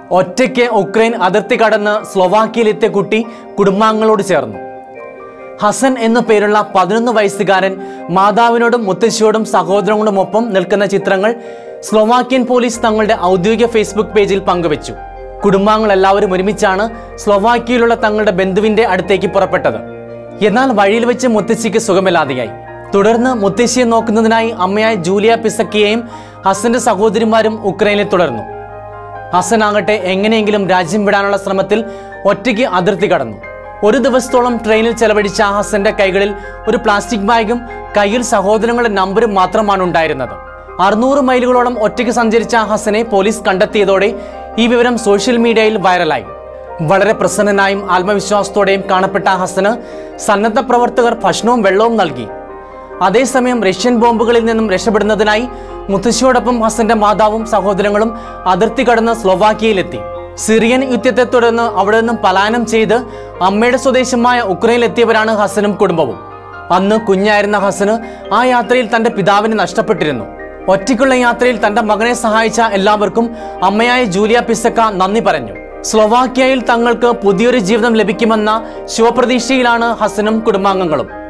ഒറ്റയ്ക്ക് ഉക്രൈൻ അതിർത്തി കടന്ന് സ്ലൊവാക്യയിലെത്തിയ കുട്ടി കുടുംബാംഗങ്ങളോട് ചേർന്നു ഹസൻ എന്നു പേരുള്ള പതിനൊന്ന് വയസ്സുകാരൻ മാതാവിനോടും മുത്തശ്ശിയോടും സഹോദരങ്ങളോടുമൊപ്പം നിൽക്കുന്ന ചിത്രങ്ങൾ സ്ലൊവാക്യൻ പോലീസ് തങ്ങളുടെ ഔദ്യോഗിക ഫേസ്ബുക്ക് പേജിൽ പങ്കുവച്ചു കുടുംബാംഗങ്ങൾ എല്ലാവരും ഒരുമിച്ചാണ് സ്ലൊവാക്യയിലുള്ള തങ്ങളുടെ ബന്ധുവിന്റെ അടുത്തേക്ക് പുറപ്പെട്ടത് എന്നാൽ വഴിയിൽ വെച്ച് മുത്തശ്ശിക്ക് സുഖമില്ലാതെയായി തുടർന്ന് മുത്തശ്ശിയെ നോക്കുന്നതിനായി അമ്മയായ ജൂലിയ പിസക്കിയെയും ഹസന്റെ സഹോദരിമാരും ഉക്രൈനിൽ തുടർന്നു ഹസൻ ആകട്ടെ എങ്ങനെയെങ്കിലും രാജ്യം വിടാനുള്ള ശ്രമത്തിൽ ഒറ്റയ്ക്ക് അതിർത്തി കടന്നു ഒരു ദിവസത്തോളം ട്രെയിനിൽ ചെലവഴിച്ച ഹസന്റെ കൈകളിൽ ഒരു പ്ലാസ്റ്റിക് ബാഗും കയ്യിൽ സഹോദരങ്ങളുടെ നമ്പരും മാത്രമാണ് ഉണ്ടായിരുന്നത് അറുന്നൂറ് മൈലുകളോളം ഒറ്റയ്ക്ക് സഞ്ചരിച്ച ഹസനെ പോലീസ് കണ്ടെത്തിയതോടെ ഈ വിവരം സോഷ്യൽ മീഡിയയിൽ വൈറലായി വളരെ പ്രസന്നനായും ആത്മവിശ്വാസത്തോടെയും കാണപ്പെട്ട ഹസന് സന്നദ്ധ പ്രവർത്തകർ ഭക്ഷണവും വെള്ളവും നൽകി അതേസമയം റഷ്യൻ ബോംബുകളിൽ നിന്നും രക്ഷപ്പെടുന്നതിനായി മുത്തശ്ശിയോടൊപ്പം ഹസന്റെ മാതാവും സഹോദരങ്ങളും അതിർത്തി കടന്ന് സ്ലൊവാക്യയിലെത്തി സിറിയൻ യുദ്ധത്തെ തുടർന്ന് അവിടെ നിന്നും പലായനം ചെയ്ത് അമ്മയുടെ സ്വദേശമായ ഉക്രൈനിലെത്തിയവരാണ് ഹസനും കുടുംബവും അന്ന് കുഞ്ഞായിരുന്ന ഹസന് ആ യാത്രയിൽ തന്റെ പിതാവിനെ നഷ്ടപ്പെട്ടിരുന്നു ഒറ്റയ്ക്കുള്ള യാത്രയിൽ തന്റെ മകനെ സഹായിച്ച എല്ലാവർക്കും അമ്മയായ ജൂലിയ പിസക്ക നന്ദി പറഞ്ഞു സ്ലൊവാക്യയിൽ തങ്ങൾക്ക് പുതിയൊരു ജീവിതം ലഭിക്കുമെന്ന ശുഭപ്രതീക്ഷയിലാണ് ഹസനും കുടുംബാംഗങ്ങളും